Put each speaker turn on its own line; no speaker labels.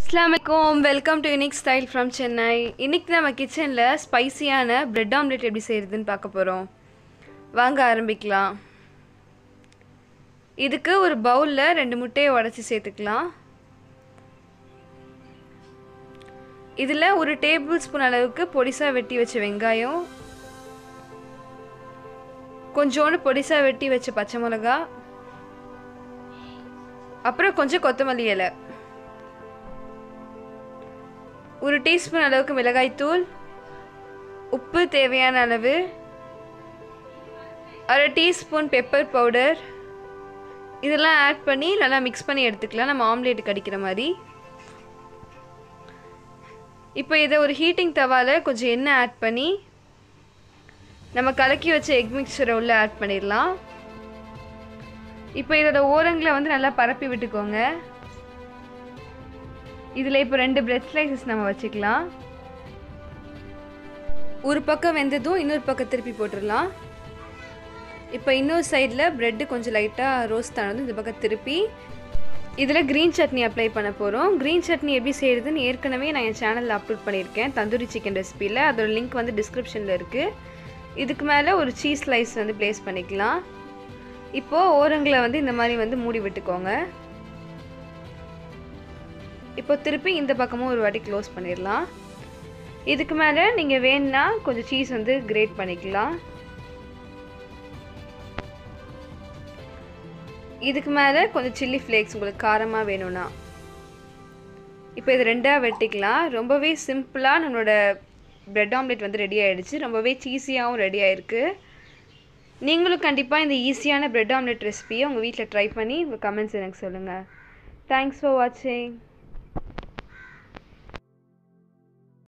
அஸ்லாமலைக்கும் welcome to unique style from Chennai இன்னைக்கு நம்ம கிச்சனில் ஸ்பைசியான பிரெட் ஆம்லெட் எப்படி செய்கிறதுன்னு பார்க்க போகிறோம் வாங்க ஆரம்பிக்கலாம் இதுக்கு ஒரு பவுலில் ரெண்டு முட்டையை உடச்சி சேர்த்துக்கலாம் இதில் ஒரு டேபிள் ஸ்பூன் அளவுக்கு பொடிசாக வெட்டி வச்ச வெங்காயம் கொஞ்சோண்டு பொடிசாக வெட்டி வச்ச பச்சை மிளகா அப்புறம் கொஞ்சம் கொத்தமல்லி இலை ஒரு டீஸ்பூன் அளவுக்கு மிளகாய்த்தூள் உப்பு தேவையான அளவு அரை டீஸ்பூன் பெப்பர் பவுடர் இதெல்லாம் ஆட் பண்ணி நல்லா மிக்ஸ் பண்ணி எடுத்துக்கலாம் நம்ம ஆம்லேட்டுக்கு அடிக்கிற மாதிரி இப்போ இதை ஒரு ஹீட்டிங் தவாவில் கொஞ்சம் எண்ணெய் ஆட் பண்ணி நம்ம கலக்கி வச்ச எக் மிக்சரை உள்ளே ஆட் பண்ணிடலாம் இப்போ இதோட ஓரங்களை வந்து நல்லா பரப்பி விட்டுக்கோங்க இதில் இப்போ ரெண்டு பிரெட் ஸ்லைசஸ் நம்ம வச்சுக்கலாம் ஒரு பக்கம் வெந்ததும் இன்னொரு பக்கம் திருப்பி போட்டுடலாம் இப்போ இன்னொரு சைடில் ப்ரெட்டு கொஞ்சம் லைட்டாக ரோஸ்ட் ஆனதும் இந்த பக்கம் திருப்பி இதில் க்ரீன் சட்னி அப்ளை பண்ண போகிறோம் க்ரீன் சட்னி எப்படி செய்கிறதுன்னு ஏற்கனவே நான் என் சேனலில் அப்லோட் பண்ணியிருக்கேன் தந்தூரி சிக்கன் ரெசிபியில் அதோட லிங்க் வந்து டிஸ்கிரிப்ஷனில் இருக்குது இதுக்கு மேலே ஒரு சீஸ் ஸ்லைஸ் வந்து ப்ளேஸ் பண்ணிக்கலாம் இப்போது ஓரங்களை வந்து இந்த மாதிரி வந்து மூடி விட்டுக்கோங்க இப்போ திருப்பி இந்த பக்கமும் ஒரு வாட்டி க்ளோஸ் பண்ணிடலாம் இதுக்கு மேலே நீங்கள் வேணுன்னா கொஞ்சம் சீஸ் வந்து கிரேட் பண்ணிக்கலாம் இதுக்கு மேலே கொஞ்சம் சில்லி ஃப்ளேக்ஸ் உங்களுக்கு காரமாக வேணும்னா இப்போ இது ரெண்டாக வெட்டிக்கலாம் ரொம்பவே சிம்பிளாக நம்மளோட ப்ரெட் ஆம்லெட் வந்து ரெடி ஆகிடுச்சு ரொம்பவே சீஸியாகவும் ரெடி ஆகிருக்கு நீங்களும் கண்டிப்பாக இந்த ஈஸியான ப்ரெட் ஆம்லெட் ரெசிபியை உங்கள் வீட்டில் ட்ரை பண்ணி உங்கள் கமெண்ட்ஸ் எனக்கு சொல்லுங்கள் தேங்க்ஸ் ஃபார் வாட்சிங்